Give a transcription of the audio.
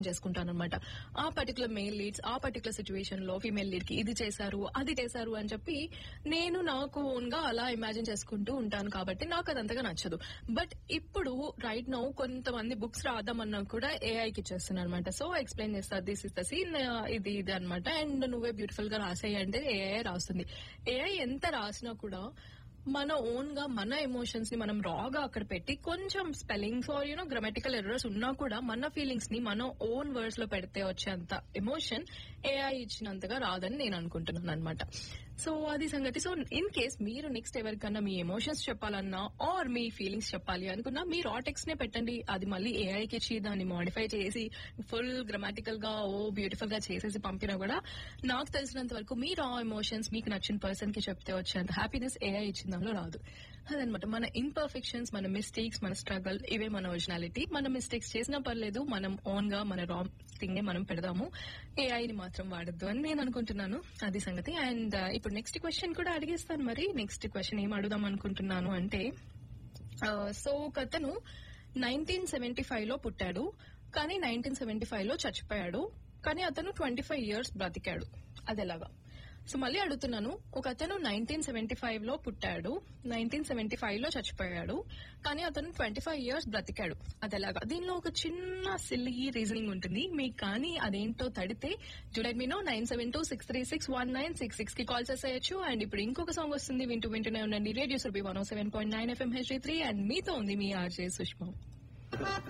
చేసుకుంటాను అనమాట ఆ పర్టికులర్ మెయిల్ లీడ్స్ ఆ పర్టికులర్ సిచ్యువేషన్ లో ఫీమేల్ లీడ్ కి ఇది చేశారు అది చేశారు అని చెప్పి నేను నాకు ఓన్ గా అలా ఇమాజిన్ చేసుకుంటూ ఉంటాను కాబట్టి నాకు అది అంతగా నచ్చదు బట్ ఇప్పుడు రైట్ నౌ కొంతమంది బుక్స్ రాద్దామన్నా కూడా ఏఐకి ఇచ్చేస్తున్నాను అనమాట సో ఎక్స్ప్లెయిన్ చేస్తారు దిస్ ఇస్ ద సీన్ ఇది ఇది అనమాట అండ్ నువ్వే బ్యూటిఫుల్ గా రాసేయి అంటే ఏఐ రాస్తుంది ఏఐ ఎంత రాసినా కూడా మన ఓన్ గా మన ఎమోషన్స్ ని మనం రాగా అక్కడ పెట్టి కొంచెం spellings or you know grammatical errors ఉన్నా కూడా మన ఫీలింగ్స్ ని మన ఓన్ వర్డ్స్ లో పెడితే వచ్చేంత ఎమోషన్ ఏఐ ఇచ్చినంతగా రాదని నేను అనుకుంటున్నాను అనమాట సో అది సంగతి సో ఇన్ కేస్ మీరు నెక్స్ట్ ఎవరికన్నా మీ ఎమోషన్స్ చెప్పాలన్నా ఆర్ మీ ఫీలింగ్స్ చెప్పాలి అనుకున్నా మీరు ఆ టెక్స్ట్ నే పెట్టండి అది మళ్ళీ ఏఐకి ఇచ్చి దాన్ని మాడిఫై చేసి ఫుల్ గ్రామాటికల్ గా ఓ బ్యూటిఫుల్ గా చేసేసి పంపినా కూడా నాకు తెలిసినంత వరకు మీరు ఆ ఎమోషన్స్ మీకు నచ్చిన పర్సన్ కి చెప్తే వచ్చేంత హ్యాపీనెస్ ఏఐ ఇచ్చిన దానిలో రాదు అదనమాట మన ఇంపర్ఫెక్షన్స్ మన మిస్టేక్స్ మన స్ట్రగల్ ఇవే మన ఒరిజినాలిటీ మన మిస్టేక్స్ చేసినా పర్లేదు మనం ఓన్ గా మన రా థింగ్ నే మనం పెడదాము ఏఐని మాత్రం వాడద్దు అని నేను అనుకుంటున్నాను అది సంగతి అండ్ ఇప్పుడు నెక్స్ట్ క్వశ్చన్ కూడా అడిగేస్తాను మరి నెక్స్ట్ క్వశ్చన్ ఏం అడుగుదాం అనుకుంటున్నాను అంటే సో కథను నైన్టీన్ సెవెంటీ ఫైవ్ లో పుట్టాడు కానీ నైన్టీన్ సెవెంటీ ఫైవ్ లో చచ్చిపోయాడు కానీ అతను ట్వంటీ ఫైవ్ ఇయర్స్ బ్రతికాడు అది ఎలాగా సో మళ్ళీ అడుగుతున్నాను ఒక అతను నైన్టీన్ సెవెంటీ ఫైవ్ లో పుట్టాడు నైన్టీన్ సెవెంటీ ఫైవ్ లో చచ్చిపోయాడు కానీ అతను ట్వంటీ ఫైవ్ ఇయర్స్ బ్రతికాడు అది ఎలాగా దీనిలో ఒక చిన్న సిల్లీ రీజనింగ్ ఉంటుంది మీకు కానీ అదేంటో తడితే జుడెట్ మీనో nine seven two six three six one nine six six కి కాల్ చేసేయచ్చు అండ్ ఇప్పుడు ఇంకొక సాంగ్ వస్తుంది వింటూ వింటూనే ఉండండి radio Surabhi one seven point nine FM H three and మీతో ఉంది మీ ఆర్జే సుష్మా